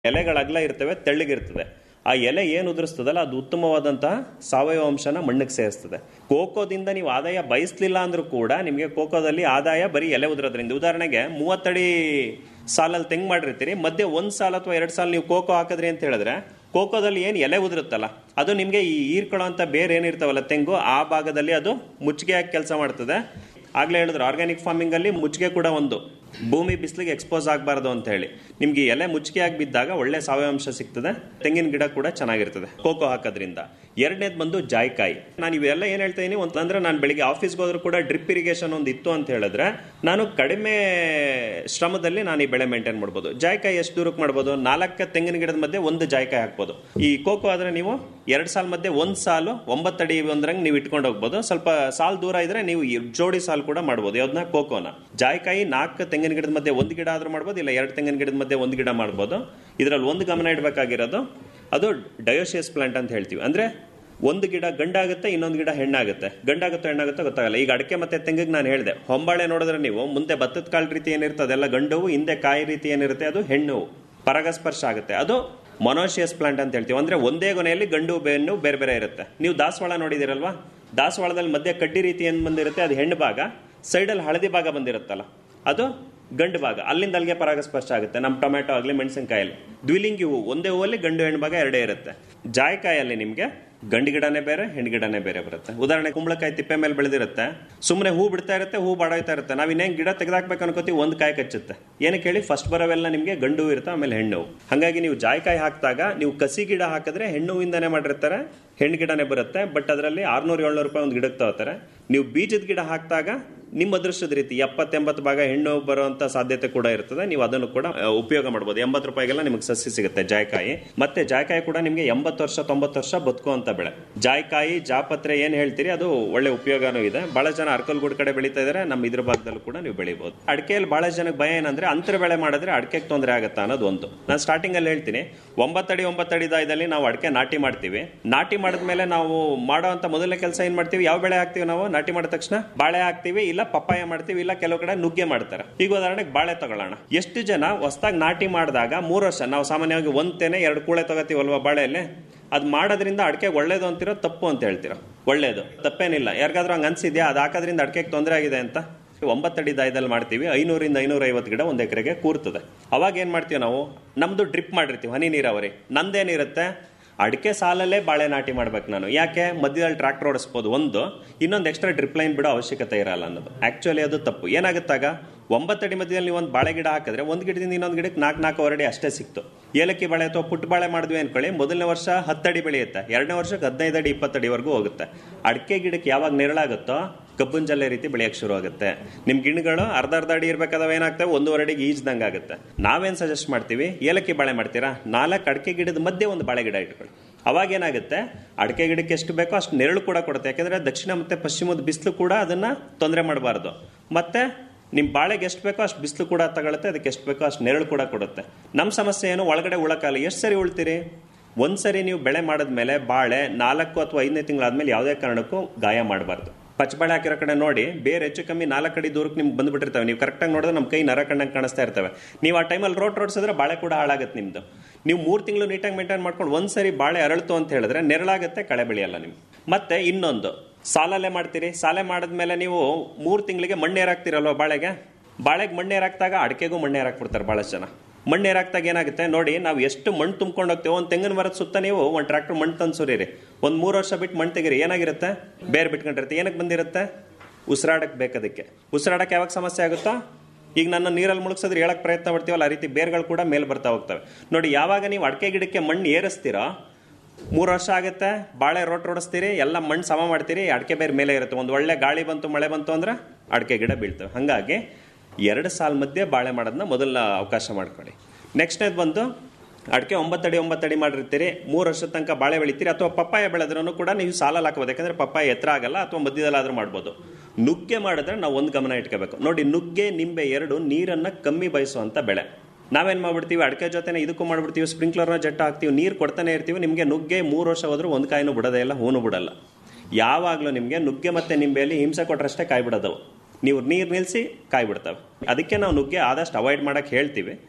ಎಲೆಗಳ ಅಗಲ ಇರ್ತವೆ ತೆಳ್ಳಗಿರ್ತದೆ ಆ ಎಲೆ ಏನು ಉದುರಿಸ್ತದಲ್ಲ ಅದು ಉತ್ತಮವಾದಂತಹ ಸಾವಯವ ಅಂಶನ ಮಣ್ಣಿಗೆ ಸೇರಿಸ್ತದೆ ಕೋಕೋದಿಂದ ನೀವು ಆದಾಯ ಬಯಸ್ಲಿಲ್ಲ ಅಂದ್ರೂ ಕೂಡ ನಿಮಗೆ ಕೋಕೋದಲ್ಲಿ ಆದಾಯ ಬರೀ ಎಲೆ ಉದುರೋದ್ರಿಂದ ಉದಾಹರಣೆಗೆ ಮೂವತ್ತಡಿ ಸಾಲಲ್ಲಿ ತೆಂಗ್ ಮಾಡಿರ್ತೀರಿ ಮಧ್ಯೆ ಒಂದ್ ಸಾಲ ಅಥವಾ ಎರಡು ಸಾಲ ನೀವು ಕೋಕೋ ಹಾಕಿದ್ರಿ ಅಂತ ಹೇಳಿದ್ರೆ ಕೋಕೋದಲ್ಲಿ ಏನು ಎಲೆ ಉದುರುತ್ತಲ್ಲ ಅದು ನಿಮಗೆ ಈ ಈರ್ಕೊಳ್ಳೋ ಅಂತ ಬೇರೆ ಏನಿರ್ತಾವಲ್ಲ ತೆಂಗು ಆ ಭಾಗದಲ್ಲಿ ಅದು ಮುಚ್ಚಿಗೆ ಹಾಕಿ ಕೆಲಸ ಮಾಡ್ತದೆ ಆಗ್ಲೇ ಹೇಳಿದ್ರು ಆರ್ಗ್ಯಾನಿಕ್ ಫಾರ್ಮಿಂಗ್ ಅಲ್ಲಿ ಮುಚ್ಚಿಗೆ ಕೂಡ ಒಂದು ಭೂಮಿ ಬಿಸಿಲಿಗೆ ಎಕ್ಸ್ಪೋಸ್ ಆಗಬಾರ್ದು ಅಂತ ಹೇಳಿ ನಿಮ್ಗೆ ಎಲೆ ಮುಚ್ಚಿಗೆಯಾಗಿ ಬಿದ್ದಾಗ ಒಳ್ಳೆ ಸಾವಯವಾಂಶ ಸಿಗ್ತದೆ ತೆಂಗಿನ ಗಿಡ ಕೂಡ ಚೆನ್ನಾಗಿರ್ತದೆ ಕೋಕೋ ಹಾಕೋದ್ರಿಂದ ಎರಡನೇದು ಬಂದು ಜಾಯ್ಕಾಯಿ ನಾನು ಇವೆಲ್ಲ ಏನ್ ಹೇಳ್ತಾ ಇದೀನಿ ಅಂತಂದ್ರೆ ನಾನು ಬೆಳಿಗ್ಗೆ ಆಫೀಸ್ಗೆ ಹೋದ್ರು ಕೂಡ ಡ್ರಿಪ್ ಇರಿಗೇಷನ್ ಒಂದು ಇತ್ತು ಅಂತ ಹೇಳಿದ್ರೆ ನಾನು ಕಡಿಮೆ ಶ್ರಮದಲ್ಲಿ ನಾನು ಈ ಬೆಳೆ ಮೇಂಟೈನ್ ಮಾಡ್ಬೋದು ಜಾಯ್ಕಾಯಿ ಎಷ್ಟು ದೂರಕ್ಕೆ ಮಾಡ್ಬೋದು ನಾಲ್ಕು ತೆಂಗಿನ ಗಿಡದ ಮಧ್ಯೆ ಒಂದು ಜಾಯ್ಕಾಯಿ ಹಾಕ್ಬೋದು ಈ ಕೋಕೋ ಆದ್ರೆ ನೀವು ಎರಡು ಸಾಲ ಮಧ್ಯೆ ಒಂದು ಸಾಲು ಒಂಬತ್ತಡಿ ಒಂದ್ರಂಗ್ ನೀವು ಇಟ್ಕೊಂಡು ಹೋಗ್ಬೋದು ಸ್ವಲ್ಪ ಸಾಲ್ ದೂರ ಇದ್ರೆ ನೀವು ಈ ಜೋಡಿ ಸಾಲ್ ಕೂಡ ಮಾಡ್ಬೋದು ಯಾವ್ದನ್ನ ಕೋಕೋನ ಜಾಯ್ಕಾಯಿ ನಾಲ್ಕು ತೆಂಗಿನ ಗಿಡದ ಮಧ್ಯೆ ಒಂದು ಗಿಡ ಆದ್ರೂ ಮಾಡ್ಬೋದು ಇಲ್ಲ ಎರಡು ತೆಂಗಿನ ಗಿಡದ ಮಧ್ಯೆ ಒಂದು ಗಿಡ ಮಾಡ್ಬೋದು ಇದರಲ್ಲಿ ಒಂದು ಗಮನ ಇಡಬೇಕಾಗಿರೋದು ಅದು ಡಯೋಸಿಯಸ್ ಪ್ಲಾಂಟ್ ಅಂತ ಹೇಳ್ತೀವಿ ಅಂದ್ರೆ ಒಂದು ಗಿಡ ಗಂಡಾಗುತ್ತೆ ಇನ್ನೊಂದು ಗಿಡ ಹೆಣ್ಣಾಗುತ್ತೆ ಗಂಡಾಗುತ್ತೋ ಹೆಣ್ಣಾಗುತ್ತೋ ಗೊತ್ತಾಗಲ್ಲ ಈಗ ಅಡಕೆ ಮತ್ತೆ ತೆಂಗಿಗೆ ನಾನು ಹೇಳಿದೆ ಹೊಂಬಾಳೆ ನೋಡಿದ್ರೆ ನೀವು ಮುಂದೆ ಭತ್ತದ ಕಾಳು ರೀತಿ ಏನಿರುತ್ತೆ ಅದೆಲ್ಲ ಗಂಡು ಹಿಂದೆ ಕಾಯಿ ರೀತಿ ಏನಿರುತ್ತೆ ಅದು ಹೆಣ್ಣು ಪರಾಗಸ್ಪರ್ಶ ಆಗುತ್ತೆ ಅದು ಮೊನೋಶಿಯಸ್ ಪ್ಲಾಂಟ್ ಅಂತ ಹೇಳ್ತೀವಿ ಅಂದ್ರೆ ಒಂದೇ ಕೊನೆಯಲ್ಲಿ ಗಂಡು ಬೆನ್ನು ಬೇರೆ ಬೇರೆ ಇರುತ್ತೆ ನೀವು ದಾಸವಾಳ ನೋಡಿದಿರಲ್ವಾ ದಾಸವಾಳದಲ್ಲಿ ಮಧ್ಯೆ ಕಡ್ಡಿ ರೀತಿ ಏನು ಬಂದಿರುತ್ತೆ ಅದು ಹೆಣ್ಣು ಭಾಗ ಸೈಡಲ್ಲಿ ಹಳದಿ ಭಾಗ ಬಂದಿರುತ್ತಲ್ಲ ಅದು ಗಂಡು ಭಾಗ ಅಲ್ಲಿಂದ ಅಲ್ಲಿಗೆ ಪರಾಗಸ್ಪರ್ಶ ಆಗುತ್ತೆ ನಮ್ಮ ಟೊಮೆಟೊ ಆಗಲಿ ಮೆಣಸಿನಕಾಯಲ್ಲಿ ದ್ವಿಲಿಂಗಿ ಹೂವು ಒಂದೇ ಹೂವಲ್ಲಿ ಗಂಡು ಹೆಣ್ಣು ಭಾಗ ಎರಡೇ ಇರುತ್ತೆ ಜಾಯ್ಕಾಯಲ್ಲಿ ನಿಮಗೆ ಗಂಡು ಗಿಡನೇ ಬೇರೆ ಹೆಣ್ಣು ಗಿಡನೇ ಬೇರೆ ಬರುತ್ತೆ ಉದಾಹರಣೆ ಕುಂಬಳಕಾಯಿ ತಿಪ್ಪೆ ಮೇಲೆ ಬೆಳೆದಿರುತ್ತೆ ಸುಮ್ಮನೆ ಹೂ ಬಿಡ್ತಾ ಇರುತ್ತೆ ಹೂ ಬಾಡೋಯ್ತಾ ಇರುತ್ತೆ ನಾವು ಇನ್ನೇನು ಗಿಡ ತೆಗೆದಾಕ್ಬೇಕು ಅನ್ಕೋತೀವಿ ಒಂದು ಕಾಯಿ ಕಚ್ಚುತ್ತೆ ಏನಕ್ಕೆ ಹೇಳಿ ಫಸ್ಟ್ ಬರೋವೆಲ್ಲ ನಿಮಗೆ ಗಂಡು ಇರುತ್ತೆ ಆಮೇಲೆ ಹೆಣ್ಣು ಹಾಗಾಗಿ ನೀವು ಜಾಯ್ಕಾಯಿ ಹಾಕಿದಾಗ ನೀವು ಕಸಿ ಗಿಡ ಹಾಕಿದ್ರೆ ಹೆಣ್ಣು ಹೂವಿಂದನೇ ಮಾಡಿರ್ತಾರೆ ಹೆಣ್ಣು ಗಿಡನೇ ಬರುತ್ತೆ ಬಟ್ ಅದರಲ್ಲಿ ಆರ್ನೂರು ಏಳ್ನೂರು ರೂಪಾಯಿ ಒಂದು ಗಿಡಕ್ಕೆ ತಗೋತಾರೆ ನೀವು ಬೀಜದ ಗಿಡ ಹಾಕಿದಾಗ ನಿಮ್ಮ ಅದೃಷ್ಟದ ರೀತಿ ಎಪ್ಪತ್ತೆಂಬತ್ತು ಭಾಗ ಹೆಣ್ಣು ಬರುವಂತ ಸಾಧ್ಯತೆ ಕೂಡ ಇರ್ತದೆ ನೀವು ಅದನ್ನು ಕೂಡ ಆ, ಉಪಯೋಗ ಮಾಡ್ಬೋದು ಎಂಬತ್ತು ರೂಪಾಯಿಗೆಲ್ಲ ನಿಮಗೆ ಸಸಿ ಸಿಗುತ್ತೆ ಜಾಯ್ಕಾಯಿ ಮತ್ತೆ ಜಾಯ್ಕಾಯಿ ಕೂಡ ನಿಮಗೆ ಎಂಬತ್ತು ವರ್ಷ ತೊಂಬತ್ತು ವರ್ಷ ಬದುಕುವಂತ ಬೆಳೆ ಜಾಯ್ಕಾಯಿ ಜಾಪತ್ರೆ ಏನ್ ಹೇಳ್ತೀರಿ ಅದು ಒಳ್ಳೆ ಉಪಯೋಗನೂ ಇದೆ ಬಹಳ ಜನ ಅರ್ಕಲ್ಗೂಡ್ ಕಡೆ ಬೆಳೀತಾ ಇದಾರೆ ನಮ್ಮ ಇದ್ರ ಭಾಗದಲ್ಲೂ ಕೂಡ ನೀವು ಬೆಳಿಬಹುದು ಅಡಿಕೆಯಲ್ಲಿ ಬಹಳ ಜನಕ್ಕೆ ಭಯ ಏನಂದ್ರೆ ಅಂತರ ಬೆಳೆ ಮಾಡಿದ್ರೆ ಅಡಿಕೆಗೆ ತೊಂದರೆ ಆಗುತ್ತಾ ಅನ್ನೋದು ಒಂದು ನಾನು ಸ್ಟಾರ್ಟಿಂಗ್ ಅಲ್ಲಿ ಹೇಳ್ತೀನಿ ಒಂಬತ್ತಡಿ ಒಂಬತ್ತಡಿ ದಾಯದಲ್ಲಿ ನಾವು ಅಡಿಕೆ ನಾಟಿ ಮಾಡ್ತೀವಿ ನಾಟಿ ಮಾಡಿದ್ಮೇಲೆ ನಾವು ಮಾಡುವಂತ ಮೊದಲನೇ ಕೆಲಸ ಏನ್ ಮಾಡ್ತೀವಿ ಯಾವ ಬೆಳೆ ಹಾಕ್ತೀವಿ ನಾವು ನಾಟಿ ಮಾಡಿದ ತಕ್ಷಣ ಬಾಳೆ ಹಾಕ್ತೀವಿ ಇಲ್ಲ ಪಪ್ಪಾಯ ಮಾಡ್ತೀವಿ ಇಲ್ಲ ಕೆಲವು ಕಡೆ ನುಗ್ಗೆ ಮಾಡ್ತಾರೆ ಈಗ ಉದಾಹರಣೆಗೆ ಬಾಳೆ ತಗೊಳ್ಳೋಣ ಎಷ್ಟು ಜನ ಹೊಸದಾಗಿ ನಾಟಿ ಮಾಡಿದಾಗ ಮೂರು ವರ್ಷ ನಾವು ಸಾಮಾನ್ಯವಾಗಿ ಒಂದ್ ತೆನೆ ಎರಡು ಕೂಳೆ ತಗೋತೀವಲ್ವಾ ಬಾಳೆಯಲ್ಲಿ ಅದ್ ಮಾಡೋದ್ರಿಂದ ಅಡಿಕೆಗೆ ಒಳ್ಳೇದು ಅಂತಿರೋ ತಪ್ಪು ಅಂತ ಹೇಳ್ತೀರಾ ಒಳ್ಳೇದು ತಪ್ಪೇನಿಲ್ಲ ಯಾರಿಗಾದ್ರೂ ಹಂಗ ಅನ್ಸಿದ್ಯಾ ಅದು ಹಾಕೋದ್ರಿಂದ ಅಡಿಕೆಗೆ ತೊಂದರೆ ಆಗಿದೆ ಅಂತ ಒಂಬತ್ತಡಿ ದಾಯದಲ್ಲಿ ಮಾಡ್ತೀವಿ ಐನೂರಿಂದ ಐನೂರ ಐವತ್ತು ಗಿಡ ಒಂದ್ ಎಕರೆಗೆ ಕೂರ್ತದೆ ಅವಾಗ ಏನ್ ಮಾಡ್ತೀವಿ ನಾವು ನಮ್ದು ಡ್ರಿಪ್ ಮಾಡಿರ್ತೀವಿ ಹನಿ ನೀರಾವರಿ ನಂದೇನಿರುತ್ತೆ ಅಡಿಕೆ ಸಾಲಲ್ಲೇ ಬಾಳೆ ನಾಟಿ ಮಾಡ್ಬೇಕು ನಾನು ಯಾಕೆ ಮಧ್ಯದಲ್ಲಿ ಟ್ರಾಕ್ಟರ್ ಓಡಿಸ್ಬೋದು ಒಂದು ಇನ್ನೊಂದು ಎಕ್ಸ್ಟ್ರಾ ಡ್ರಿಪ್ ಲೈನ್ ಬಿಡೋ ಅವಶ್ಯಕತೆ ಇರಲ್ಲ ಅನ್ನೋದು ಆಕ್ಚುಲಿ ಅದು ತಪ್ಪು ಏನಾಗುತ್ತಾಗ ಒಂಬತ್ತಡಿ ಮಧ್ಯದಲ್ಲಿ ನೀವು ಒಂದು ಬಾಳೆ ಗಿಡ ಹಾಕಿದ್ರೆ ಒಂದು ಗಿಡದಿಂದ ಇನ್ನೊಂದು ಗಿಡಕ್ಕೆ ನಾಲ್ಕು ನಾಲ್ಕು ಅಡಿ ಅಷ್ಟೇ ಸಿಕ್ತು ಏಲಕ್ಕಿ ಬಾಳೆ ಅಥವಾ ಪುಟ್ಟ ಬಾಳೆ ಮಾಡಿದ್ವಿ ಅನ್ಕೊಳ್ಳಿ ಮೊದಲನೇ ವರ್ಷ ಹತ್ತಡಿ ಬೆಳೆಯುತ್ತೆ ಎರಡನೇ ವರ್ಷಕ್ಕೆ ಹದಿನೈದು ಅಡಿ ಇಪ್ಪತ್ತಡಿವರೆಗೂ ಹೋಗುತ್ತೆ ಅಡಿಕೆ ಗಿಡಕ್ಕೆ ಯಾವಾಗ ನೆರಳಾಗುತ್ತೋ ಕಬ್ಬನ್ ಜಲ್ಲೆ ರೀತಿ ಬೆಳೆಯಕ್ಕೆ ಶುರು ಆಗುತ್ತೆ ನಿಮ್ ಗಿಡಗಳು ಅರ್ಧ ಅರ್ಧ ಅಡಿ ಇರ್ಬೇಕಾದವ ಏನಾಗ್ತವೆ ಒಂದೂವರೆ ಅಡಿಗೆ ಈಜ್ದಂಗೆ ಆಗುತ್ತೆ ನಾವೇನ್ ಸಜೆಸ್ಟ್ ಮಾಡ್ತೀವಿ ಏಲಕ್ಕಿ ಬಾಳೆ ಮಾಡ್ತೀರಾ ನಾಲ್ಕು ಅಡಿಕೆ ಗಿಡದ ಮಧ್ಯೆ ಒಂದು ಬಾಳೆ ಗಿಡ ಇಟ್ಕೊಳ್ಳಿ ಅವಾಗ ಏನಾಗುತ್ತೆ ಅಡಿಕೆ ಗಿಡಕ್ಕೆ ಎಷ್ಟು ಬೇಕೋ ಅಷ್ಟು ನೆರಳು ಕೂಡ ಕೊಡುತ್ತೆ ಯಾಕಂದ್ರೆ ದಕ್ಷಿಣ ಮತ್ತೆ ಪಶ್ಚಿಮದ ಬಿಸಿಲು ಕೂಡ ಅದನ್ನ ತೊಂದರೆ ಮಾಡಬಾರ್ದು ಮತ್ತೆ ನಿಮ್ ಬಾಳೆಗೆ ಎಷ್ಟು ಬೇಕೋ ಅಷ್ಟು ಬಿಸಿಲು ಕೂಡ ತಗೊಳುತ್ತೆ ಅದಕ್ಕೆ ಎಷ್ಟು ಬೇಕೋ ಅಷ್ಟು ನೆರಳು ಕೂಡ ಕೊಡುತ್ತೆ ನಮ್ಮ ಸಮಸ್ಯೆ ಏನು ಒಳಗಡೆ ಉಳಕಾಲ ಎಷ್ಟು ಸರಿ ಉಳ್ತೀರಿ ಒಂದ್ಸರಿ ನೀವು ಬೆಳೆ ಮಾಡಿದ್ಮೇಲೆ ಬಾಳೆ ನಾಲ್ಕು ಅಥವಾ ಐದನೇ ತಿಂಗಳಾದ್ಮೇಲೆ ಯಾವುದೇ ಕಾರಣಕ್ಕೂ ಗಾಯ ಮಾಡಬಾರ್ದು ಪಚ್ಚಬಾಳೆ ಹಾಕಿರೋ ಕಡೆ ನೋಡಿ ಬೇರೆ ಹೆಚ್ಚು ಕಮ್ಮಿ ನಾಲ್ಕು ಅಡಿ ದೂರಕ್ಕೆ ನಿಮ್ಗೆ ಬಂದ್ಬಿಟ್ಟಿರ್ತವೆ ನೀವು ಕರೆಕ್ಟಾಗಿ ನೋಡಿದ್ರೆ ನಮ್ಮ ಕೈ ನರ ಕಣ್ಣಂಗೆ ಕಾಣಿಸ್ತಾ ಇರ್ತವೆ ನೀವು ಆ ಟೈಮಲ್ಲಿ ರೋಡ್ ರೋಡ್ಸಿದ್ರೆ ಬಾಳೆ ಕೂಡ ಹಾಳಾಗುತ್ತೆ ನಿಮ್ದು ನೀವು ಮೂರು ತಿಂಗಳು ನೀಟಾಗಿ ಮೇಂಟೈನ್ ಮಾಡ್ಕೊಂಡು ಒಂದ್ಸರಿ ಬಾಳೆ ಅರಳ್ತು ಅಂತ ಹೇಳಿದ್ರೆ ನೆರಳಾಗುತ್ತೆ ಕಳೆ ಬೆಳೆಯಲ್ಲ ನಿಮ್ಗೆ ಮತ್ತೆ ಇನ್ನೊಂದು ಸಾಲಲ್ಲೇ ಮಾಡ್ತೀರಿ ಸಾಲೆ ಮಾಡಿದ್ಮೇಲೆ ನೀವು ಮೂರು ತಿಂಗಳಿಗೆ ಮಣ್ಣು ಏರಾಕ್ತಿರಲ್ವ ಬಾಳೆಗೆ ಬಾಳೆಗೆ ಮಣ್ಣು ಏರಾಕ್ದಾಗ ಅಡಿಕೆಗೂ ಮಣ್ಣು ಏರಾಕ್ಬಿಡ್ತಾರೆ ಭಾಳಷ್ಟು ಜನ ಮಣ್ಣು ಏರಾಕ್ದಾಗ ಏನಾಗುತ್ತೆ ನೋಡಿ ನಾವು ಎಷ್ಟು ಮಣ್ಣು ತುಂಬ್ಕೊಂಡು ಹೋಗ್ತೀವಿ ಒಂದು ತೆಂಗಿನ ಮರದ ಸುತ್ತ ನೀವು ಒಂದು ಟ್ರ್ಯಾಕ್ಟರ್ ಮಣ್ಣು ತಂದು ಸುರೀರಿ ಒಂದು ಮೂರು ವರ್ಷ ಬಿಟ್ಟು ಮಣ್ಣು ತೆಗೀರಿ ಏನಾಗಿರುತ್ತೆ ಬೇರೆ ಬಿಟ್ಕೊಂಡಿರುತ್ತೆ ಏನಕ್ಕೆ ಬಂದಿರುತ್ತೆ ಉಸಿರಾಡಕ್ಕೆ ಬೇಕದಕ್ಕೆ ಉಸಿರಾಡಕ್ಕೆ ಯಾವಾಗ ಸಮಸ್ಯೆ ಆಗುತ್ತೋ ಈಗ ನನ್ನ ನೀರಲ್ಲಿ ಮುಳುಗ್ಸಿದ್ರೆ ಹೇಳಕ್ ಪ್ರಯತ್ನ ಪಡ್ತೀವಲ್ಲ ಆ ರೀತಿ ಬೇರ್ಗಳು ಕೂಡ ಮೇಲೆ ಬರ್ತಾ ಹೋಗ್ತವೆ ನೋಡಿ ಯಾವಾಗ ನೀವು ಅಡಿಕೆ ಗಿಡಕ್ಕೆ ಮಣ್ಣು ಏರಿಸ್ತೀರೋ ಮೂರು ವರ್ಷ ಆಗುತ್ತೆ ಬಾಳೆ ರೋಟ್ ರೋಡಿಸ್ತೀರಿ ಎಲ್ಲ ಮಣ್ಣು ಸಮ ಮಾಡ್ತೀರಿ ಅಡಿಕೆ ಬೇರೆ ಮೇಲೆ ಇರುತ್ತೆ ಒಂದು ಒಳ್ಳೆ ಗಾಳಿ ಬಂತು ಮಳೆ ಬಂತು ಅಂದ್ರೆ ಅಡಿಕೆ ಗಿಡ ಬೀಳ್ತವೆ ಹಾಗಾಗಿ ಎರಡು ಸಾಲ ಮಧ್ಯೆ ಬಾಳೆ ಮಾಡೋದನ್ನ ಮೊದಲ ಅವಕಾಶ ಮಾಡ್ಕೊಳ್ಳಿ ನೆಕ್ಸ್ಟ್ನೇದು ಬಂದು ಅಡಿಕೆ ಒಂಬತ್ತಡಿ ಒಂಬತ್ತಡಿ ಮಾಡಿರ್ತೀರಿ ಮೂರು ವರ್ಷದ ತನಕ ಬಾಳೆ ಬೆಳಿತೀರಿ ಅಥವಾ ಪಪ್ಪಾಯ ಬೆಳೆದ್ರೂ ಕೂಡ ನೀವು ಸಾಲಲ್ಲಿ ಹಾಕ್ಬೋದು ಯಾಕಂದ್ರೆ ಪಪ್ಪಾಯ ಎತ್ತರ ಆಗಲ್ಲ ಅಥವಾ ಮಧ್ಯದಲ್ಲಾದ್ರೂ ಮಾಡ್ಬೋದು ನುಗ್ಗೆ ಮಾಡಿದ್ರೆ ನಾವು ಒಂದು ಗಮನ ಇಟ್ಕೋಬೇಕು ನೋಡಿ ನುಗ್ಗೆ ನಿಂಬೆ ಎರಡು ನೀರನ್ನ ಕಮ್ಮಿ ಬಯಸುವಂತ ಬೆಳೆ ನಾವೇನ್ ಮಾಡ್ಬಿಡ್ತೀವಿ ಅಡಿಕೆ ಜೊತೆನೆ ಇದಕ್ಕೂ ಮಾಡ್ಬಿಡ್ತೀವಿ ಸ್ಪ್ರಿಂಕ್ಲರ್ನ ಜಟ್ಟ ಹಾಕ್ತೀವಿ ನೀರು ಕೊಡ್ತಾನೆ ಇರ್ತೀವಿ ನಿಮಗೆ ನುಗ್ಗೆ ಮೂರು ವರ್ಷ ಹೋದ್ರೂ ಒಂದು ಕಾಯಿನೂ ಬಿಡೋದೇ ಇಲ್ಲ ಹೂನು ಬಿಡಲ್ಲ ಯಾವಾಗಲೂ ನಿಮಗೆ ನುಗ್ಗೆ ಮತ್ತೆ ನಿಂಬೆಯಲ್ಲಿ ಹಿಂಸೆ ಕೊಟ್ರಷ್ಟೇ ಕಾಯಿ ಬಿಡೋದವು ನೀವು ನೀರು ನಿಲ್ಲಿಸಿ ಕಾಯಿ ಬಿಡ್ತವೆ ಅದಕ್ಕೆ ನಾವು ನುಗ್ಗೆ ಆದಷ್ಟು ಅವಾಯ್ಡ್ ಮಾಡಕ್ಕೆ ಹೇಳ್ತೀವಿ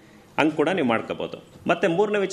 ಹಂಗೆ ಕೂಡ ನೀವು ಮಾಡ್ಕೋಬಹುದು ಮತ್ತೆ ಮೂರನೇ ವಿಚಾರ